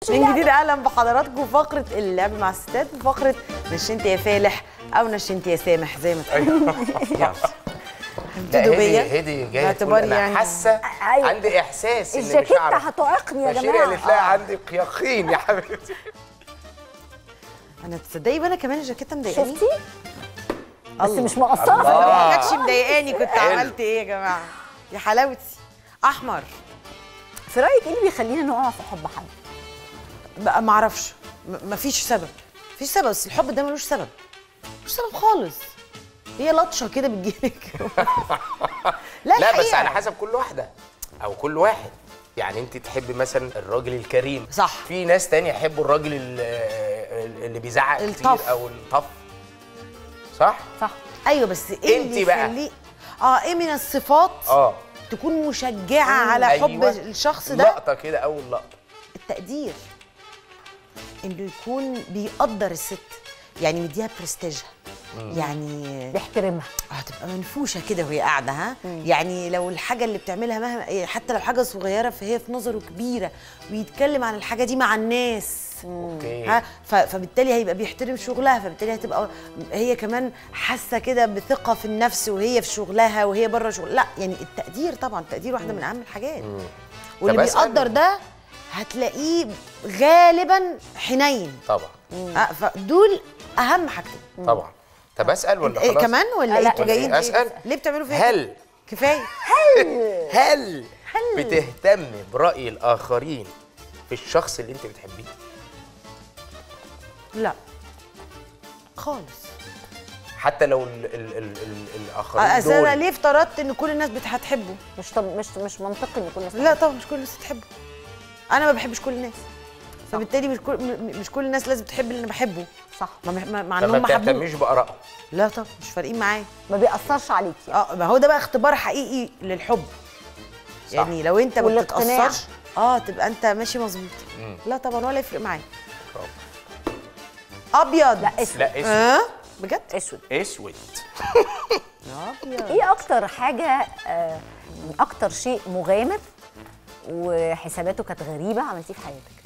من جديد اهلا بحضراتكم فقره اللعب مع الستات وفقره نشنت يا فالح او نشنت يا سامح زي ما تقول يلا لا هتبتدوا هدي بيا هدي جايه باعتبار تقول انا يعني- حاسه أيوة. عندي احساس ان مش الجاكيتة هعرف هتعيقني يا بشير جماعه اللي تلاقي عندي يقين يا حبيبتي انا تصدقي بقى انا كمان الجاكيته مضايقاني شفتي بس الله. مش مقصره في لو الجو. ما كانتش مضايقاني كنت حلو. عملت ايه يا جماعه يا حلاوتي احمر في رايك ايه اللي بيخلينا نقع في حب حد بقى ما اعرفش م- مفيش سبب مفيش سبب بس الحب ده ملوش سبب ملوش سبب خالص هي لطشه كده بتجيلك لا لا بس الحقيقة. على حسب كل واحده او كل واحد يعني انت تحبي مثلا الراجل الكريم صح. في ناس تانية يحبوا الراجل ال- اللي بيزعق الطف. كتير او الطف صح صح ايوه بس ايه انت اللي بقى. يخليه اه ايه من الصفات اه تكون مشجعه على حب أيوة. الشخص ده لقطه كده اول لقطه التقدير انه يكون بيقدر الست يعني مديها برستيجها يعني بيحترمها هتبقى منفوشه كده وهي قاعده ها يعني لو الحاجه اللي بتعملها مهما حتى لو حاجه صغيره فهي في نظره كبيره ويتكلم عن الحاجه دي مع الناس اوكي ها ف- فبالتالي هيبقى بيحترم شغلها فبالتالي هتبقى هي كمان حاسه كده بثقه في النفس وهي في شغلها وهي بره شغل لا يعني التقدير طبعا التقدير واحده من اهم الحاجات واللي طب أسأل- بيقدر ده هتلاقيه غالبا حنين طبعا آه، فدول اهم حاجتين طبعا طب اسال ولا إيه خلاص كمان ولا ايه لا، انتوا جايين ليه؟ أسأل؟ ليه بتعملوا فيا كده؟ هل كفايه هل بتهتم براي الاخرين في الشخص اللي انت بتحبيه لا خالص حتى لو ال ال ال ال الاخرين اصل انا دول ليه افترضت ان كل الناس بت- هتحبه مش طب مش مش منطقي ان يكون الناس لا طبعا مش كل الناس تحبه انا ما بحبش كل الناس فبالتالي مش كل م- مش كل الناس لازم تحب اللي انا بحبه صح ما ما- مع فما انهم ما حبوش بتهتميش بارائهم لا طبعا مش فارقين معايا ما بيأثرش عليكي اه ما هو ده بقى اختبار حقيقي للحب صح. يعني لو انت ما والاقتناع. بتتاثرش اه تبقى انت ماشي مظبوط لا طبعا ولا يفرق معايا برافو. ابيض لا اسود لا اسود اه بجد اسود اسود ابيض ايه اكتر حاجه آه، اكتر شيء مغامر وحساباته كانت غريبه عملتيه في حياتك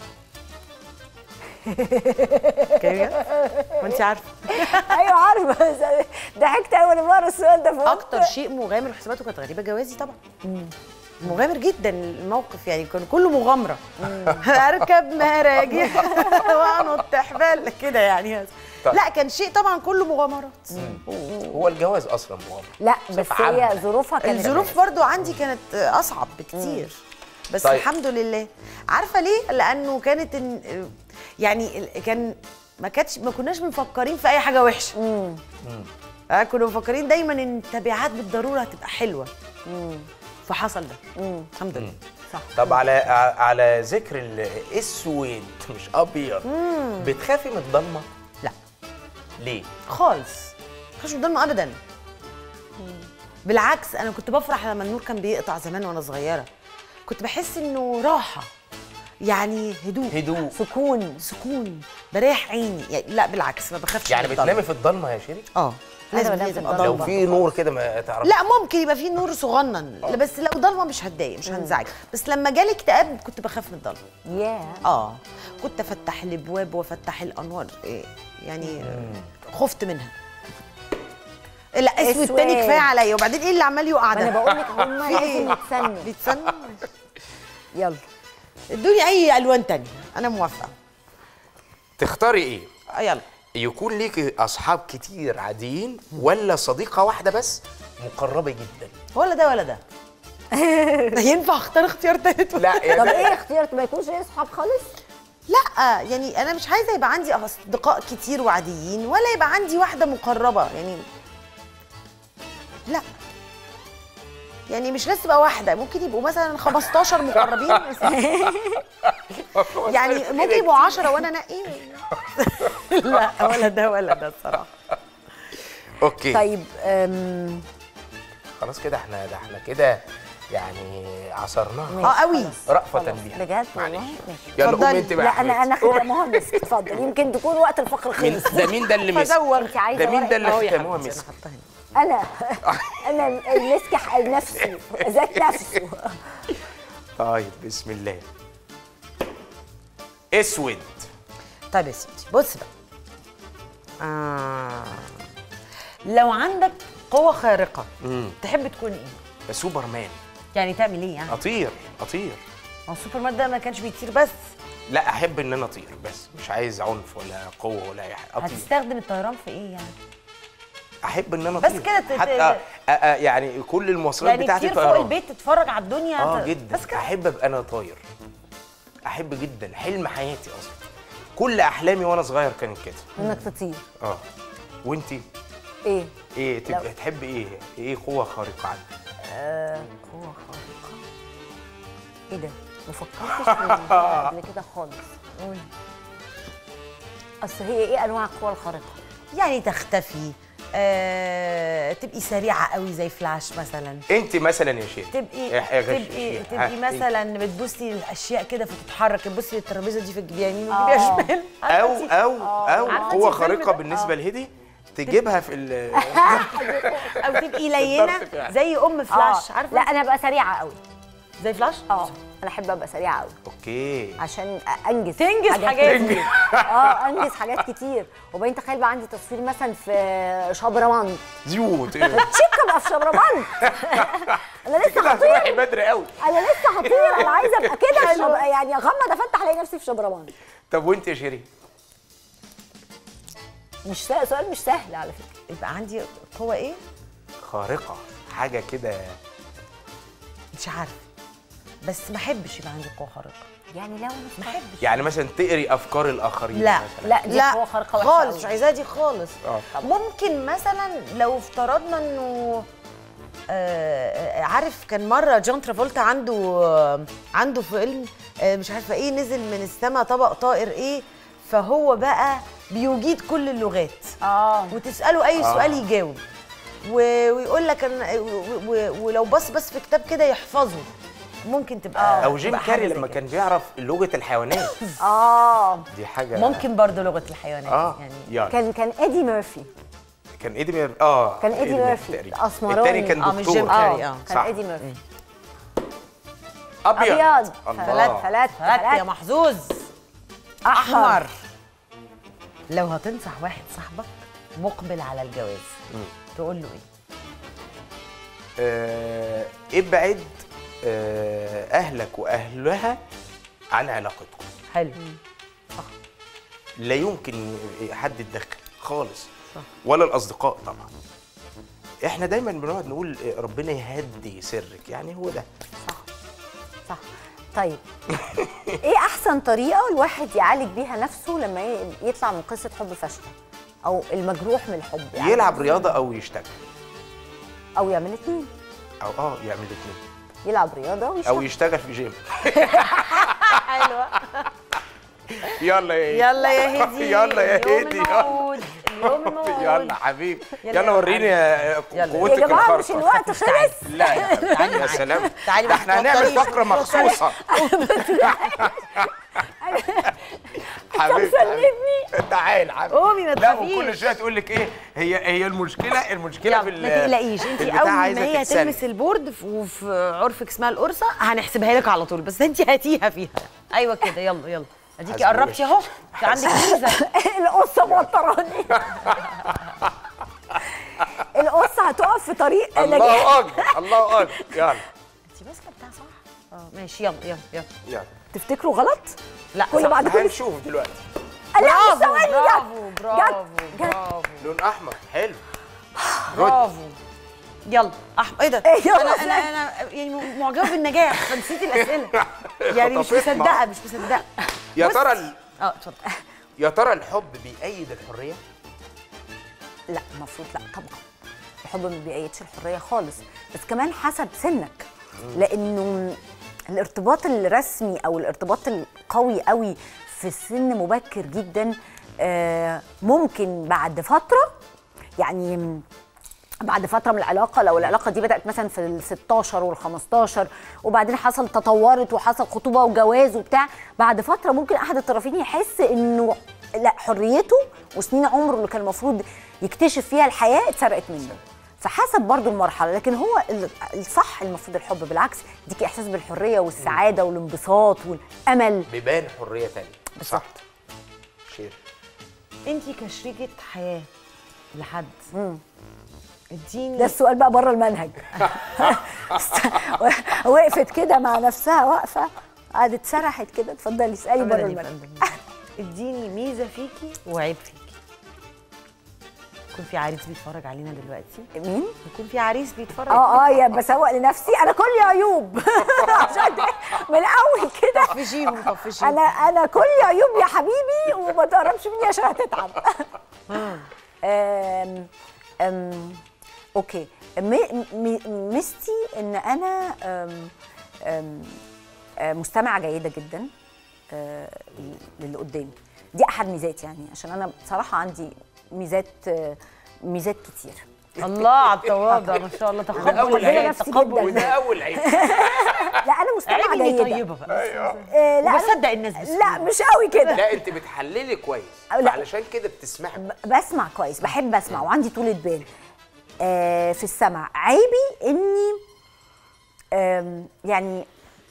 كده ما انت عارفه ايوه عارفه بس ضحكت اول مره السؤال ده فقلت اكتر شيء مغامر وحساباته كانت غريبه جوازي طبعا مغامر جدا الموقف يعني كان كله مغامره اركب مراجيح وانط حبال كده يعني طيب. لا كان شيء طبعا كله مغامرات هو الجواز اصلا مغامره لا بس بصفة هي عامة. ظروفها كانت الظروف برضو عندي كانت اصعب بكتير بس طيب. الحمد لله عارفه ليه لانه كانت إن- يعني ال- كان ما كانتش ما كناش مفكرين في اي حاجه وحشه آه، كنا مفكرين دايما ان التبعات بالضروره هتبقى حلوه فحصل ده الحمد لله صح طب على ع- على ذكر الاسود مش ابيض بتخافي من الضلمه لا ليه خالص مش قدامه ابدا بالعكس انا كنت بفرح لما النور كان بيقطع زمان وانا صغيره كنت بحس انه راحه يعني هدوء هدوء سكون سكون بريح عيني يعني لا بالعكس ما بخافش يعني من الضلمة. بتنامي في الضلمه يا شيري اه أنا لازم بنام في لازم الضلمة. لو ضلمه في نور كده ما تعرفي لا ممكن يبقى في نور صغنن لا بس لو ضلمه مش هتضايق مش هنزعج بس لما جالي اكتئاب كنت بخاف من الضلمه ياه اه كنت افتح الابواب وافتح الانوار إيه يعني خفت منها لا اسود أسود. تاني كفايه عليا وبعدين ايه اللي عمال يقع ما انا ده بقول لك هم في إيه؟ لازم يتسنوا بيتسنى يلا ادوني اي الوان تانية انا موافقه تختاري ايه آه، يلا يكون ليكي اصحاب كتير عاديين ولا صديقه واحده بس مقربه جدا ولا ده ولا ده ينفع اختار اختيار تالت ولا لا يا طب ده- ايه اختيارك ما يكونش ليه صحاب خالص لا يعني انا مش عايزه يبقى عندي اصدقاء كتير وعاديين ولا يبقى عندي واحده مقربه يعني لا يعني مش لازم تبقى واحده ممكن يبقوا مثلا 15 مقربين يعني ممكن يبقوا 10 وانا انقي لا ولا ده ولا ده الصراحه اوكي طيب أم، خلاص كده احنا ده احنا كده يعني عصرناها ماشي، اه قوي خلاص، رأفة خلاص. بيها. بجد معلش. والله ماشي يلا اتفضلي. قومي انت بقى لا يا انا انا حبيبتي. كنت مهندس اتفضل يمكن تكون وقت الفقر مين خلص ده مين ده اللي مسك فزوغ انت عايزه ده مين ده ورقة؟ اللي اهو يا ختموها حبيبتي انا مسك حاطاها هنا انا انا المسك نفسي ذات نفسه طيب بسم الله اسود طيب يا سيدي بص بقى آه. لو عندك قوة خارقة مم. تحب تكون ايه؟ سوبرمان يعني تعمل ايه يعني؟ اطير اطير هو سوبرمان ده ما كانش بيطير بس لا احب ان انا اطير بس مش عايز عنف ولا قوه ولا اي حاجه اطير هتستخدم الطيران في ايه يعني؟ احب ان انا بس اطير كده تت- حتى آه آه يعني كل المواصلات يعني بتاعتي تطير فوق طيران البيت تتفرج على الدنيا اه ت- جدا بس كده احب ابقى انا طاير احب جدا حلم حياتي اصلا كل احلامي وانا صغير كانت كده انك تطير اه وانتي ايه ايه تبقى لو- تحب ايه ايه قوه خارقه عندك آه قوة خارقة ايه ده؟ ما فكرتش في الموضوع قبل كده خالص اصل هي ايه انواع القوى الخارقة؟ يعني تختفي آه، تبقي سريعة قوي زي فلاش مثلا انت مثلا يا شيخ تبقي إح- يا غش- تبقي ها، تبقي إيه؟ مثلا بتبصي الاشياء كده فتتحرك تبصي للترابيزه دي فتجيبيها يمين وتجيبيها آه. شمال او عارفة انتي؟ او او عارفة قوه انتي الفيلم خارقه ده؟ بالنسبه آه. لهدي تجيبها في ال او تبقي لينه بالظبط فعلا. زي ام فلاش آه. عارفه لا انا ابقى سريعة قوي زي فلاش اه انا احب ابقى سريعة قوي اوكي عشان انجز تنجز حاجات. كتير. اه انجز حاجات كتير وبعدين تخيل بقى عندي تصوير مثلا في شبرمان زيوت تشيك ابقى في شبرمان انا لسه كده هطير هتروحي بدري قوي انا لسه هطير انا عايزه ابقى كده عشان ابقى يعني اغمض افتح الاقي نفسي في شبرمان طب وانت يا شيرين مش سهل سؤال مش سهل على فكره يبقى عندي قوه ايه خارقه حاجه كده مش عارفه بس ما احبش يبقى عندي قوه خارقه يعني لو ما احبش يعني مثلا تقري افكار الاخرين لا مثلا لا دي لا قوه خارقه وحشه خالص قوي. مش عايزاها دي خالص اه ممكن مثلا لو افترضنا انه آه، عارف كان مره جون ترافولتا عنده آه، عنده فيلم آه، مش عارفه ايه نزل من السماء طبق طائر ايه فهو بقى بيجيد كل اللغات اه وتساله اي آه. سؤال يجاوب و- ويقول لك أنا- و- و- ولو بص بس في كتاب كده يحفظه ممكن تبقى او جيم تبقى حاجة كاري زي لما كده. كان بيعرف لغه الحيوانات اه دي حاجه ممكن برضه لغه الحيوانات اه يعني يعني كان كان ايدي ميرفي كان ايدي مير... اه كان إيدي ميرفي، تقريبا. أسمراني. التاني كان آه، مش دكتور جيم كاري. اه آه، كان صح. ايدي ميرفي ابيض ابيض الله. ثلاث ثلاث هات يا ثلاث محظوظ احمر لو هتنصح واحد صاحبك مقبل على الجواز تقول له ايه آه، ابعد آه، اهلك واهلها عن علاقتكم حلو لا يمكن حد يتدخل خالص صح. ولا الاصدقاء طبعا احنا دايما بنقعد نقول آه، ربنا يهدي سرك يعني هو ده صح صح طيب ايه احسن طريقه الواحد يعالج بيها نفسه لما ي- يطلع من قصه حب فاشله او المجروح من الحب يعني يلعب رياضه او يشتغل او يعمل اتنين او اه يعمل الاثنين يلعب رياضه او ويشتغل يشتغل في جيم حلوه يلا يا يلا يا هدي يلا يا اليوم هدي الموعود اليوم الموعود يلا حبيبي يلا يلا يا وريني آه، يلا. قوتك يا جماعه مش الخارقة. الوقت خلص لا يا تعالي يا معايا. سلام تعالي ده بس احنا هنعمل توتريش. فقره مخصوصه حبيبي سلمني. تعال حبيبي قومي ما لا تخافيش. وكل شويه تقول لك ايه هي هي المشكله المشكله في يلا ال- ما تقلقيش انت في البتاع اول ما عايزة هي تتسلي. هتلمس البورد ف- وفي عرفك اسمها القرصه هنحسبها لك على طول بس انت هاتيها فيها ايوه كده يلا يلا اديكي حسبي قربتي اهو انت عندك ميزه القصه موتراني القصه هتقف في طريق نجاح الله اكبر الله اكبر يلا انت ماسكه بتاع صح اه ماشي يلا يلا يلا يلا تفتكروا غلط لا كل صح. بعد كل هنشوف دلوقتي لا مش برافو ثواني برافو جت برافو جت. برافو لون احمر حلو برافو يلا احمد ايه ده إيه يلا انا ازاي؟ انا انا يعني معجبه بالنجاح فنسيت الاسئله يعني مش خطفتنا. مصدقه مش مصدقه يا بص. ترى ال- اه اتفضل يا ترى الحب بيأيد الحريه لا المفروض لا طبعا الحب ما بيأيدش الحريه خالص بس كمان حسب سنك لانه الارتباط الرسمي او الارتباط القوي قوي في سن مبكر جدا آه، ممكن بعد فتره يعني بعد فتره من العلاقه لو العلاقه دي بدات مثلا في ال 16 وال 15 وبعدين حصل تطورت وحصل خطوبه وجواز وبتاع بعد فتره ممكن احد الطرفين يحس انه لا حريته وسنين عمره اللي كان المفروض يكتشف فيها الحياه اتسرقت منه فحسب برضو المرحله لكن هو ال- الصح المفروض الحب بالعكس يديكي احساس بالحريه والسعاده والانبساط والامل بيبان حريه تانية صح شير انت كشريكه حياه لحد اديني ده السؤال بقى بره المنهج وقفت كده مع نفسها واقفه قعدت سرحت كده اتفضلي اسالي بره أبداً يا المنهج فندم. اديني ميزه فيكي وعيب فيكي يكون في عريس بيتفرج علينا دلوقتي مين؟ يكون في عريس بيتفرج اه اه يا بسوق لنفسي انا كل عيوب عشان ده من الاول كده طفشيهم طفشيهم انا انا كل عيوب يا حبيبي وما تقربش مني عشان هتتعب أم أم اوكي م- م- ميزتي ان انا أم أم أم مستمعه جيده جدا أه، للي قدامي دي احد ميزاتي يعني عشان انا بصراحه عندي ميزات أه، ميزات كتير الله على التواضع ما شاء الله ده تقبل اول ربنا عيب نفسي تقبل جداً. وده اول عيب لا انا مستمعه عيب اني جيده طيبه بقى آه، لا أنا- وبصدق الناس بسهولة. لا مش قوي كده لا انت بتحللي كويس لا. علشان كده بتسمعي ب- بسمع كويس بحب اسمع وعندي طولة بال آه في السمع عيبي اني آم يعني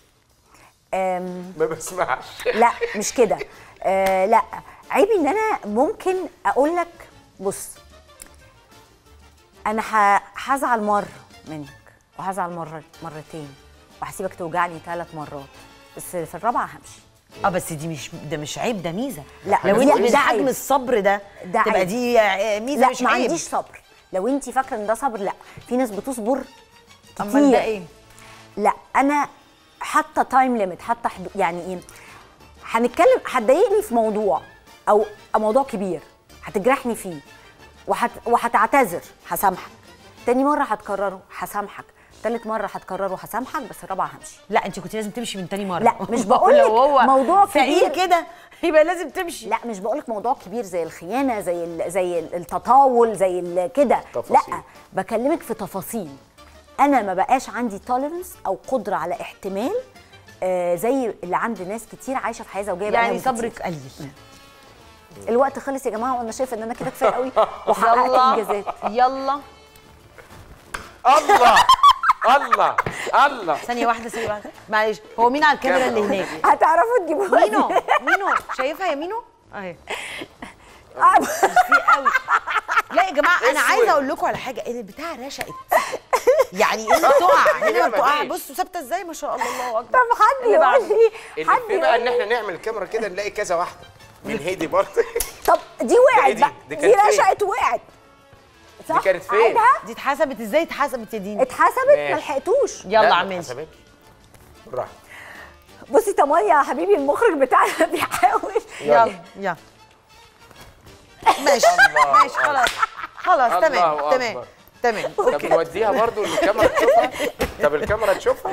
آم ما بسمعش لا مش كده آه لا عيبي ان انا ممكن اقول لك بص انا ه- هزعل مره منك وهزعل مره مرتين وهسيبك توجعني ثلاث مرات بس في الرابعه همشي اه بس دي مش ده مش عيب ده ميزه لا، لو دي- انت ده ده حجم عيب. الصبر ده ده تبقى عيب. دي آه، ميزه لا مش ما عيب عنديش صبر لو انت فاكره ان ده صبر لا في ناس بتصبر امال كتير ده ايه لا انا حاطه تايم ليميت حاطه حدود يعني ايه هنتكلم هتضايقني في موضوع او موضوع كبير هتجرحني فيه وهت... وهتعتذر هسامحك تاني مره هتكرره هسامحك تالت مره هتكرره هسامحك بس الرابعه همشي لا انت كنت لازم تمشي من تاني مره لا، مش بقول لك لو هو موضوع فقير كبير. كده يبقى لازم تمشي لا مش بقولك موضوع كبير زي الخيانه زي ال... زي ال- التطاول زي ال- كده تفاصيل. لا بكلمك في تفاصيل انا ما بقاش عندي توليرنس او قدره على احتمال آه زي اللي عند ناس كتير عايشه في حياه زوجيه بقالهم يعني كتير. صبرك قليل الوقت خلص يا جماعه وانا شايفه ان انا كده كفايه قوي وحققت يلا انجازات يلا الله الله الله ثانيه واحده ثانيه واحده معلش هو مين على الكاميرا اللي هناك هتعرفوا تجيبوها مينو مينو شايفها يا مينو اهي آه. في قوي لا يا جماعه انا اسود. عايزه اقول لكم على حاجه ان البتاع رشقت يعني ايه بتقع هنا ما بتقع فيش. بصوا ثابته ازاي ما شاء الله الله اكبر طب حد اللي يقول بعده. لي حد اللي في بقى ان يقول احنا نعمل الكاميرا كده نلاقي كذا واحده من هيدي برضه طب دي إيه وقعت دي؟ بقى دي دي كانت فين؟ رشقت وقعت صح؟ كانت فين؟ عيدها دي اتحسبت ازاي اتحسبت يا دينا اتحسبت ماشي. ما لحقتوش يلا لا، ما اعملي اتحسبتش. بالراحه بصي طمانيا يا حبيبي المخرج بتاعنا بيحاول يلا يلا ماشي الله ماشي خلاص خلاص الله تمام أكبر. تمام تمام طب نوديها برضو الكاميرا تشوفها طب الكاميرا تشوفها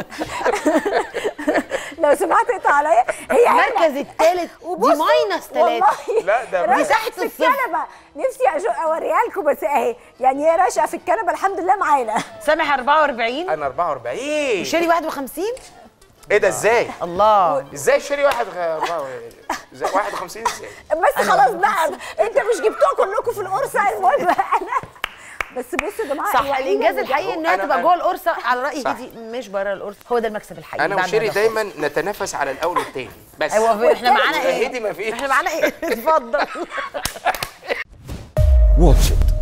لو سمحت اقطع عليا هي المركز الثالث دي وبصوا، ماينس ثلاثة والله لا ده رشقة مساحة في الصفر. الكنبه نفسي أشو- اوريها لكم بس اهي يعني هي رشقه في الكنبه الحمد لله معانا سامح 44 انا 44 شيري 51 ايه ده ازاي؟ الله ازاي شاري واحد غ- 44 ازاي 51 ازاي؟ بس خلاص بقى انت مش جبتوها كلكم في القرصه المهم انا بس بصوا يا جماعه صح الوحيدة الانجاز اللي الحقيقي جابوا- انها أنا- تبقى أنا- جوه القرصه على راي صح. هدي مش بره القرصه هو ده المكسب الحقيقي انا بعد وشيري ما ده. دايما نتنافس على الاول والتاني بس ايوه احنا معانا هدي ايه ما فيش احنا معانا ايه اتفضل واتش إت